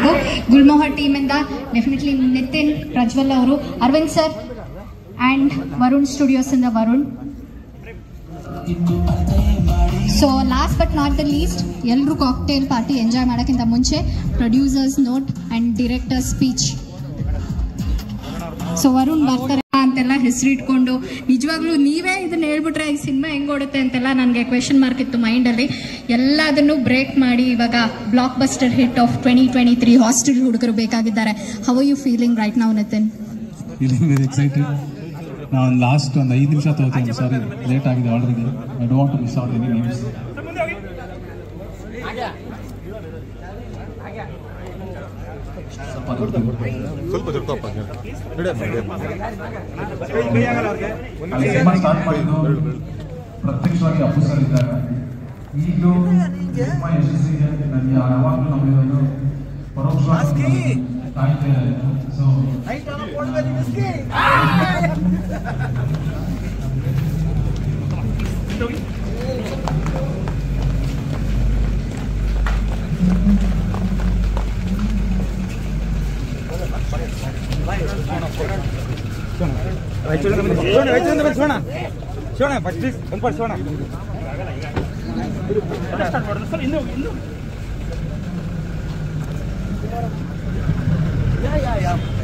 ಮಾಡಬೇಕು ಗುಲ್ಮೋಹರ್ ಟೀಮಿಂದ ಡೆಫಿನೆಟ್ಲಿ ನಿತಿನ್ ಪ್ರಜ್ವಲ್ ಅವರು ಅರವಿಂದ್ ಸರ್ ಆ್ಯಂಡ್ ವರುಣ್ ಸ್ಟುಡಿಯೋಸಿಂದ Varun so last but not the least ಎಲ್ಲರೂ ಕಾಕ್ಟೇಲ್ ಪಾರ್ಟಿ ಎಂಜಾಯ್ ಮಾಡೋಕ್ಕಿಂತ ಮುಂಚೆ producers note and director speech so Varun ಬರ್ತಾರೆ ಅಂತೆಲ್ಲ ಹೆಸರು ಇಟ್ಕೊಂಡು ನಿಜವಾಗ್ಲೂ ನೀವೇ ಇದನ್ನ ಹೇಳ್ಬಿಟ್ರೆ ಈ ಸಿನಿಮಾ ಹೆಂಗ್ ಓಡುತ್ತೆ ಅಂತೆಲ್ಲ ನನಗೆ ಕ್ವೆಶನ್ ಮಾರ್ಕ್ ಇತ್ತು ಮೈಂಡಲ್ಲಿ ಎಲ್ಲದನ್ನು ಬ್ರೇಕ್ ಮಾಡಿ ಇವಾಗ blockbuster hit of twenty twenty three hostel ಹುಡುಗರು ಬೇಕಾಗಿದ್ದಾರೆ ಹೌ ಯು ಫೀಲಿಂಗ್ ರೈಟ್ ನಾವು ನಿತಿನ್ ಫೀಲಿಂಗ್ ವೆರಿ ಎಕ್ಸೈಟೆಡ್ ನಾನು ಲಾಸ್ಟ್ ಒಂದು ಐದು ನಿಮಿಷ ತಗೋತೀನಿ ಸಾರಿ ಲೇಟ್ ಆಗಿದೆ already I don't miss out any names ಸ್ವಲ್ಪ ತಿಳ್ಕೊಪ್ಪ ಅಲ್ಲಿ ಸಿನಿಮಾ ಸ್ಟಾರ್ಟ್ ಮಾಡಿದ್ದು ಪ್ರತ್ಯಕ್ಷವಾಗಿ ಅಪ್ಪು ಸರ್ ಇದ್ದಾಗ ಈಗಲೂ ಸಿನಿಮಾ ಯಶಸ್ಸಿಗೆ ನನಗೆ ಯಾವಾಗಲೂ ನಮಗೆ ಪರೋಕ್ಷವಾಗಿ ಕಾಯ್ತಾ ಇದೆ ಸೊ ಶಿವಣ ಶಿವಣ ಫಸ್ಟ್ ಒಂದು ಪಡ್ ಶಿವಣ Yeah, yeah, yeah.